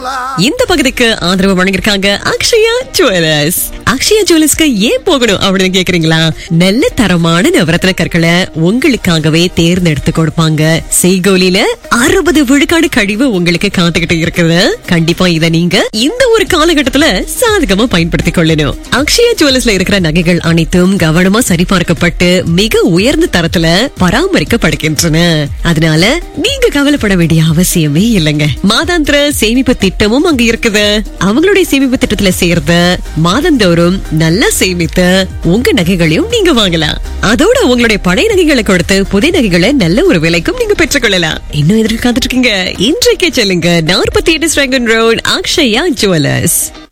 இந்த பகுதிக்கு ஆதரவு வழங்கியிருக்காங்க அக்ஷயா ஜுவல்லர்ஸ் அக்ஷயா ஜுவல்லர்ஸ்க்கு ஏன் போகணும் அப்படின்னு கேக்குறீங்களா நல்ல தரமான நவரத்ன கற்களை உங்களுக்காகவே தேர்ந்தெடுத்து கொடுப்பாங்க செய்கோலில அறுபது விழுக்காடு கழிவு உங்களுக்கு காத்துக்கிட்டு இருக்குது கண்டிப்பா இத நீங்க இந்த ஒரு காலகட்டத்துல சாதகமா பயன்படுத்திக் கொள்ளணும் அக்ஷயா ஜுவல்லர்ஸ்ல இருக்கிற நகைகள் அனைத்தும் கவனமா சரிபார்க்கப்பட்டு மிக உயர்ந்த தரத்துல பராமரிக்கப்படுகின்றன அதனால நீங்க கவலைப்பட வேண்டிய அவசியமே இல்லைங்க மாதாந்திர சேமிப்பு திட்டமும் அங்க இருக்குது அவங்களுடைய சேமிப்பு திட்டத்துல சேர்ந்த மாதந்தோறும் நல்லா சேமித்து உங்க நகைகளையும் நீங்க வாங்கலாம் அதோட உங்களுடைய பழைய நகைகளை கொடுத்து புதிய நகைகளை நல்ல ஒரு விலைக்கும் நீங்க பெற்றுக்கொள்ளலாம் இன்னும் எதிர்த்து காத்துட்டு இருக்கீங்க இன்றைக்கே செல்லுங்க நாற்பத்தி எட்டு ஸ்ட்ராங்கன் ரோட் அக்ஷயா ஜுவல்லர்ஸ்